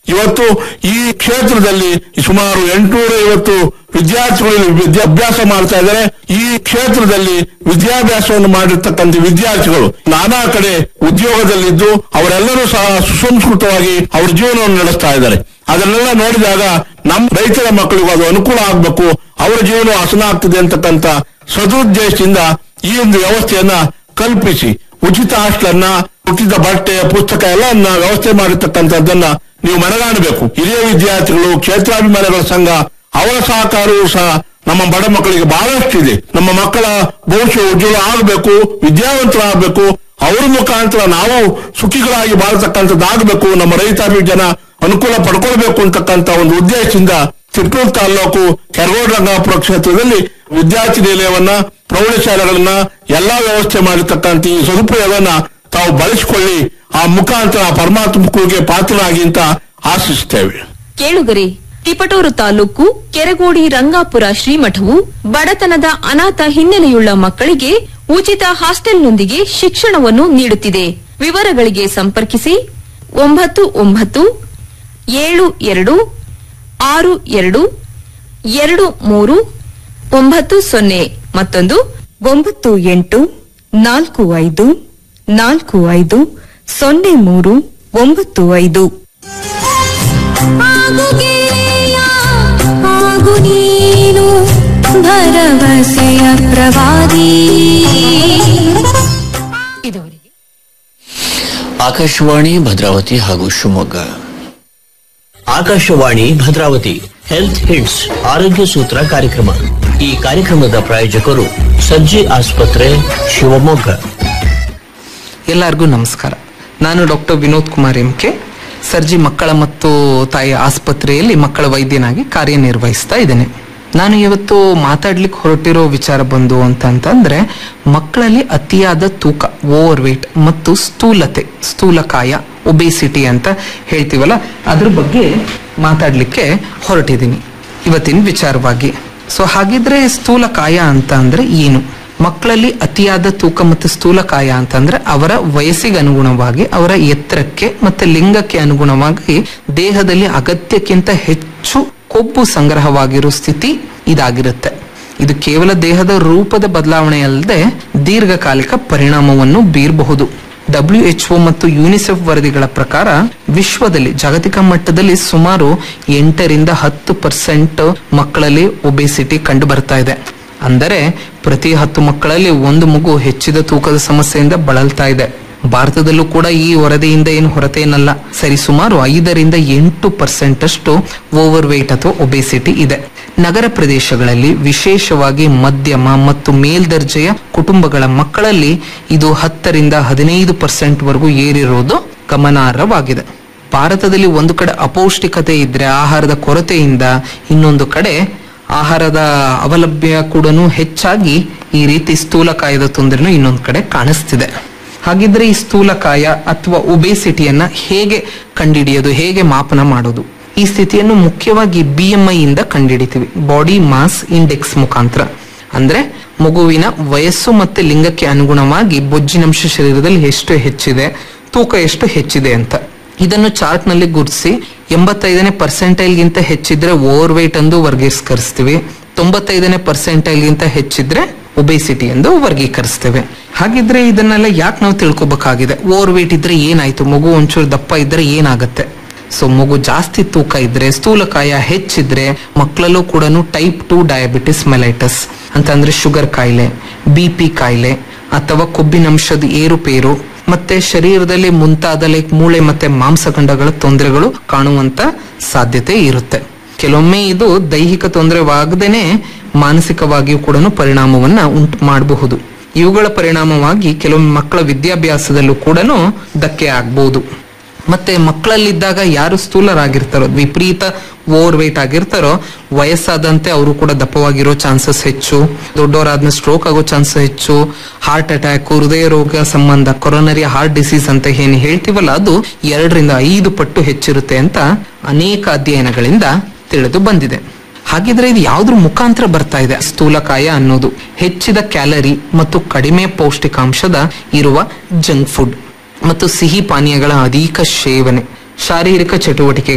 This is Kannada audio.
ಇವತ್ತು ಈ ಕ್ಷೇತ್ರದಲ್ಲಿ ಸುಮಾರು ಎಂಟುನೂರ ಐವತ್ತು ವಿದ್ಯಾರ್ಥಿಗಳು ವಿದ್ಯಾಭ್ಯಾಸ ಮಾಡ್ತಾ ಇದ್ದಾರೆ ಈ ಕ್ಷೇತ್ರದಲ್ಲಿ ವಿದ್ಯಾಭ್ಯಾಸವನ್ನು ಮಾಡಿರ್ತಕ್ಕಂಥ ವಿದ್ಯಾರ್ಥಿಗಳು ನಾನಾ ಕಡೆ ಉದ್ಯೋಗದಲ್ಲಿದ್ದು ಅವರೆಲ್ಲರೂ ಸಹ ಸುಸಂಸ್ಕೃತವಾಗಿ ಅವರ ಜೀವನವನ್ನು ನಡೆಸ್ತಾ ಇದ್ದಾರೆ ಅದನ್ನೆಲ್ಲ ನೋಡಿದಾಗ ನಮ್ಮ ರೈತರ ಮಕ್ಕಳಿಗೂ ಅದು ಅನುಕೂಲ ಆಗಬೇಕು ಅವರ ಜೀವನ ಹಸನ ಆಗ್ತದೆ ಅಂತಕ್ಕಂಥ ಸದುದ್ದೇಶದಿಂದ ಈ ಒಂದು ವ್ಯವಸ್ಥೆಯನ್ನ ಕಲ್ಪಿಸಿ ಉಚಿತ ಹಾಸ್ಟೆಲ್ ಉಚಿತ ಬಟ್ಟೆ ಪುಸ್ತಕ ಎಲ್ಲ ವ್ಯವಸ್ಥೆ ಮಾಡಿರ್ತಕ್ಕಂಥದ್ದನ್ನ ನೀವು ಮನಗಾಣಬೇಕು ಹಿರಿಯ ವಿದ್ಯಾರ್ಥಿಗಳು ಕ್ಷೇತ್ರಾಭಿಮಾನಿಗಳ ಸಂಘ ಅವರ ಸಹಕಾರವೂ ಸಹ ನಮ್ಮ ಬಡ ಮಕ್ಕಳಿಗೆ ಬಹಳಷ್ಟಿದೆ ನಮ್ಮ ಮಕ್ಕಳ ಭವಿಷ್ಯ ಉಜ್ವಲ ಆಗಬೇಕು ವಿದ್ಯಾವಂತರಾಗಬೇಕು ಅವ್ರ ಮುಖಾಂತರ ನಾವು ಸುಖಿಗಳಾಗಿ ಬಾಳತಕ್ಕಂಥದ್ದಾಗಬೇಕು ನಮ್ಮ ರೈತಾಪಿ ಜನ ಅನುಕೂಲ ಪಡ್ಕೊಳ್ಬೇಕು ಅಂತಕ್ಕಂಥ ಒಂದು ಉದ್ದೇಶದಿಂದ ತಿರುಪೂರು ತಾಲೂಕು ಕೆರಗೋಡು ರಂಗಾಪುರ ಕ್ಷೇತ್ರದಲ್ಲಿ ವಿದ್ಯಾರ್ಥಿ ನಿಲಯವನ್ನ ಪ್ರೌಢಶಾಲೆಗಳನ್ನ ಎಲ್ಲಾ ವ್ಯವಸ್ಥೆ ಮಾಡಿರ್ತಕ್ಕಂಥ ಈ ಸದುಪಯೋಗವನ್ನ ತಾವು ಬಳಸಿಕೊಳ್ಳಿ ಆ ಮುಖಾಂತರ ಪರಮಾತ್ಮ ಕೃಪೆಗೆ ಪಾತ್ರರಾಗಿ ಅಂತ ಆಶಿಸ್ತೇವೆ ಕೇಳುಗರೆ ತಿಪಟೂರು ತಾಲೂಕು ಕೆರಗೋಡಿ ರಂಗಾಪುರ ಶ್ರೀಮಠವು ಬಡತನದ ಅನಾಥ ಹಿನ್ನೆಲೆಯುಳ್ಳ ಮಕ್ಕಳಿಗೆ ಉಚಿತ ಹಾಸ್ಟೆಲ್ನೊಂದಿಗೆ ಶಿಕ್ಷಣವನ್ನು ನೀಡುತ್ತಿದೆ ವಿವರಗಳಿಗೆ ಸಂಪರ್ಕಿಸಿ ಒಂಬತ್ತು ಒಂಬತ್ತು ಏಳು ಎರಡು ಆರು ಎರಡು ಎರಡು ಮೂರು ಒಂಬತ್ತು ಸೊನ್ನೆ ಮತ್ತೊಂದು ಒಂಬತ್ತು ಎಂಟು ನಾಲ್ಕು ಐದು ನಾಲ್ಕು ಐದು ಸೊನ್ನೆ ಮೂರು ಒಂಬತ್ತು ಐದು ಆಗುಗೆಯ ಆಗು ನೀನು ಭರವಸೆಯ ಪ್ರವಾದಿ ಇದುವರೆಗೆ ಆಕಾಶವಾಣಿ ಭದ್ರಾವತಿ ಹಾಗೂ ಶಿವಮೊಗ್ಗ ಆಕಾಶವಾಣಿ ಭದ್ರಾವತಿ ಹೆಲ್ತ್ ಹಿಟ್ಸ್ ಆರೋಗ್ಯ ಸೂತ್ರ ಕಾರ್ಯಕ್ರಮ ಈ ಕಾರ್ಯಕ್ರಮದ ಪ್ರಾಯೋಜಕರು ಸಜ್ಜಿ ಆಸ್ಪತ್ರೆ ಶಿವಮೊಗ್ಗ ಎಲ್ಲರಿಗೂ ನಮಸ್ಕಾರ ನಾನು doctor Vinod Kumar M K Sarji ಮಕ್ಕಳ ಮತ್ತು ತಾಯಿ ಆಸ್ಪತ್ರೆಯಲ್ಲಿ ಮಕ್ಕಳ ವೈದ್ಯನಾಗಿ ಕಾರ್ಯನಿರ್ವಹಿಸ್ತಾ ಇದ್ದೇನೆ ನಾನು ಇವತ್ತು ಮಾತಾಡ್ಲಿಕ್ಕೆ ಹೊರಟಿರೋ ವಿಚಾರ ಬಂದು ಅಂತಂತಂದ್ರೆ ಮಕ್ಕಳಲ್ಲಿ ಅತಿಯಾದ ತೂಕ ಓವರ್ ವೇಟ್ ಮತ್ತು ಸ್ಥೂಲತೆ ಸ್ಥೂಲಕಾಯ ಒಬೇಸಿಟಿ ಅಂತ ಹೇಳ್ತೀವಲ್ಲ ಅದ್ರ ಬಗ್ಗೆ ಮಾತಾಡ್ಲಿಕ್ಕೆ ಹೊರಟಿದ್ದೀನಿ ಇವತ್ತಿನ ವಿಚಾರವಾಗಿ ಸೊ ಹಾಗಿದ್ರೆ ಸ್ಥೂಲಕಾಯ ಅಂತ ಅಂದ್ರೆ ಏನು ಮಕ್ಕಳಲ್ಲಿ ಅತಿಯಾದ ತೂಕ ಮತ್ತು ಸ್ಥೂಲಕಾಯ ಅಂತಂದ್ರೆ ಅವರ ವಯಸ್ಸಿಗೆ ಅನುಗುಣವಾಗಿ ಅವರ ಎತ್ತರಕ್ಕೆ ಮತ್ತೆ ಲಿಂಗಕ್ಕೆ ಅನುಗುಣವಾಗಿ ದೇಹದಲ್ಲಿ ಅಗತ್ಯಕ್ಕಿಂತ ಹೆಚ್ಚು ಕೊಬ್ಬು ಸಂಗ್ರಹವಾಗಿರೋ ಸ್ಥಿತಿ ಇದಾಗಿರುತ್ತೆ ಇದು ಕೇವಲ ದೇಹದ ರೂಪದ ಬದಲಾವಣೆ ಅಲ್ಲದೆ ದೀರ್ಘಕಾಲಿಕ ಪರಿಣಾಮವನ್ನು ಬೀರಬಹುದು ಡಬ್ಲ್ಯೂ ಎಚ್ ಮತ್ತು ಯುನಿಸೆಫ್ ವರದಿಗಳ ಪ್ರಕಾರ ವಿಶ್ವದಲ್ಲಿ ಜಾಗತಿಕ ಮಟ್ಟದಲ್ಲಿ ಸುಮಾರು ಎಂಟರಿಂದ ಹತ್ತು ಪರ್ಸೆಂಟ್ ಮಕ್ಕಳಲ್ಲಿ ಒಬೆಸಿಟಿ ಕಂಡು ಬರ್ತಾ ಇದೆ ಅಂದರೆ ಪ್ರತಿ ಹತ್ತು ಮಕ್ಕಳಲ್ಲಿ ಒಂದು ಮಗು ಹೆಚ್ಚಿದ ತೂಕದ ಸಮಸ್ಯೆಯಿಂದ ಬಳಲ್ತಾ ಇದೆ ಭಾರತದಲ್ಲೂ ಕೂಡ ಈ ವರದಿಯಿಂದ ಏನು ಹೊರತೇನಲ್ಲ ಸರಿ ಸುಮಾರು ಐದರಿಂದ ಎಂಟು ಪರ್ಸೆಂಟ್ ಅಷ್ಟು ಓವರ್ ವೇಟ್ ಅಥವಾ ಒಬೆಸಿಟಿ ಇದೆ ನಗರ ಪ್ರದೇಶಗಳಲ್ಲಿ ವಿಶೇಷವಾಗಿ ಮಧ್ಯಮ ಮತ್ತು ಮೇಲ್ದರ್ಜೆಯ ಕುಟುಂಬಗಳ ಮಕ್ಕಳಲ್ಲಿ ಇದು ಹತ್ತರಿಂದ ಹದಿನೈದು ಪರ್ಸೆಂಟ್ ವರೆಗೂ ಏರಿರೋದು ಗಮನಾರ್ಹವಾಗಿದೆ ಭಾರತದಲ್ಲಿ ಒಂದು ಕಡೆ ಅಪೌಷ್ಟಿಕತೆ ಇದ್ರೆ ಆಹಾರದ ಕೊರತೆಯಿಂದ ಇನ್ನೊಂದು ಕಡೆ ಆಹಾರದ ಅವಲಭ್ಯ ಕೂಡ ಹೆಚ್ಚಾಗಿ ಈ ರೀತಿ ಸ್ಥೂಲಕಾಯದ ತೊಂದರೆನೂ ಇನ್ನೊಂದು ಕಡೆ ಕಾಣಿಸ್ತಿದೆ ಹಾಗಿದ್ರೆ ಈ ಸ್ಥೂಲಕಾಯ ಅಥವಾ ಒಬೇಸಿಟಿಯನ್ನ ಹೇಗೆ ಕಂಡಿಡಿಯೋದು ಹೇಗೆ ಮಾಪನ ಮಾಡೋದು ಈ ಸ್ಥಿತಿಯನ್ನು ಮುಖ್ಯವಾಗಿ ಬಿ ಎಂ ಐ ಇಂದ ಕಂಡುಹಿಡಿತೀವಿ ಬಾಡಿ ಮಾಸ್ ಇಂಡೆಕ್ಸ್ ಮುಖಾಂತರ ಅಂದ್ರೆ ಮಗುವಿನ ವಯಸ್ಸು ಮತ್ತೆ ಲಿಂಗಕ್ಕೆ ಅನುಗುಣವಾಗಿ ಬೊಜ್ಜಿನಂಶ ಶರೀರದಲ್ಲಿ ಎಷ್ಟು ಹೆಚ್ಚಿದೆ ತೂಕ ಎಷ್ಟು ಹೆಚ್ಚಿದೆ ಅಂತ ಇದನ್ನು ಚಾರ್ಟ್ ನಲ್ಲಿ ಗುರುತಿಸಿ ಎಂಬತ್ತೈದನೇ ಪರ್ಸೆಂಟೈಲ್ ಗಿಂತ ಹೆಚ್ಚಿದ್ರೆ ಓವರ್ ವೇಟ್ ಎಂದು ವರ್ಗೀಕರಿಸ್ತೀವಿ ತೊಂಬತ್ತೈದನೇ ಪರ್ಸೆಂಟೈಲ್ ಗಿಂತ ಹೆಚ್ಚಿದ್ರೆ ಒಬೆಸಿಟಿ ಎಂದು ವರ್ಗೀಕರಿಸ್ತೇವೆ ಹಾಗಿದ್ರೆ ಇದನ್ನೆಲ್ಲ ಯಾಕೆ ನಾವು ತಿಳ್ಕೊಬೇಕಾಗಿದೆ ಓವರ್ ವೇಟ್ ಇದ್ರೆ ಏನಾಯ್ತು ಮಗು ಒಂಚೂರು ದಪ್ಪ ಇದ್ರೆ ಏನಾಗುತ್ತೆ ಸೊ ಮಗು ಜಾಸ್ತಿ ತೂಕ ಇದ್ರೆ ಸ್ಥೂಲಕಾಯ ಹೆಚ್ಚಿದ್ರೆ ಮಕ್ಕಳಲ್ಲೂ ಕೂಡ ಟೈಪ್ ಟು ಡಯಾಬಿಟಿಸ್ ಮೆಲೈಟಸ್ ಅಂತಂದ್ರೆ ಶುಗರ್ ಕಾಯಿಲೆ ಬಿ ಪಿ ಕಾಯಿಲೆ ಅಥವಾ ಕೊಬ್ಬಿನಂಶದ ಏರುಪೇರು ಮತ್ತೆ ಶರೀರದಲ್ಲಿ ಮುಂತಾದ ಲೈಕ್ ಮೂಳೆ ಮತ್ತೆ ಮಾಂಸಖಂಡಗಳ ತೊಂದರೆಗಳು ಕಾಣುವಂತ ಸಾಧ್ಯತೆ ಇರುತ್ತೆ ಕೆಲವೊಮ್ಮೆ ಇದು ದೈಹಿಕ ತೊಂದರೆವಾಗದೇನೆ ಮಾನಸಿಕವಾಗಿಯೂ ಕೂಡ ಪರಿಣಾಮವನ್ನ ಉಂಟು ಮಾಡಬಹುದು ಇವುಗಳ ಪರಿಣಾಮವಾಗಿ ಕೆಲವೊಮ್ಮೆ ಮಕ್ಕಳ ವಿದ್ಯಾಭ್ಯಾಸದಲ್ಲೂ ಕೂಡ ಧಕ್ಕೆ ಆಗ್ಬಹುದು ಮತ್ತೆ ಮಕ್ಕಳಲ್ಲಿದ್ದಾಗ ಯಾರು ಸ್ಥೂಲರಾಗಿರ್ತಾರೋ ವಿಪರೀತ ಓವರ್ ವೇಟ್ ಆಗಿರ್ತಾರೋ ವಯಸ್ಸಾದಂತೆ ಅವರು ಕೂಡ ದಪ್ಪವಾಗಿರೋ ಚಾನ್ಸಸ್ ಹೆಚ್ಚು ದೊಡ್ಡವರಾದ್ಮೇಲೆ ಸ್ಟ್ರೋಕ್ ಆಗೋ ಚಾನ್ಸ್ ಹೆಚ್ಚು ಹಾರ್ಟ್ ಅಟ್ಯಾಕ್ ಹೃದಯ ರೋಗ ಸಂಬಂಧ ಕೊರೋನರಿ ಹಾರ್ಟ್ ಡಿಸೀಸ್ ಅಂತ ಏನ್ ಹೇಳ್ತೀವಲ್ಲ ಅದು ಎರಡರಿಂದ ಐದು ಪಟ್ಟು ಹೆಚ್ಚಿರುತ್ತೆ ಅಂತ ಅನೇಕ ಅಧ್ಯಯನಗಳಿಂದ ತಿಳಿದು ಬಂದಿದೆ ಹಾಗಿದ್ರೆ ಇದು ಯಾವ್ದ್ರ ಮುಖಾಂತರ ಬರ್ತಾ ಇದೆ ಸ್ಥೂಲಕಾಯ ಅನ್ನೋದು ಹೆಚ್ಚಿದ ಕ್ಯಾಲರಿ ಮತ್ತು ಕಡಿಮೆ ಪೌಷ್ಟಿಕಾಂಶದ ಇರುವ ಜಂಕ್ ಫುಡ್ ಮತ್ತು ಸಿಹಿ ಪಾನೀಯಗಳ ಅಧಿಕ ಸೇವನೆ ಶಾರೀರಿಕ ಚಟುವಟಿಕೆಗಳ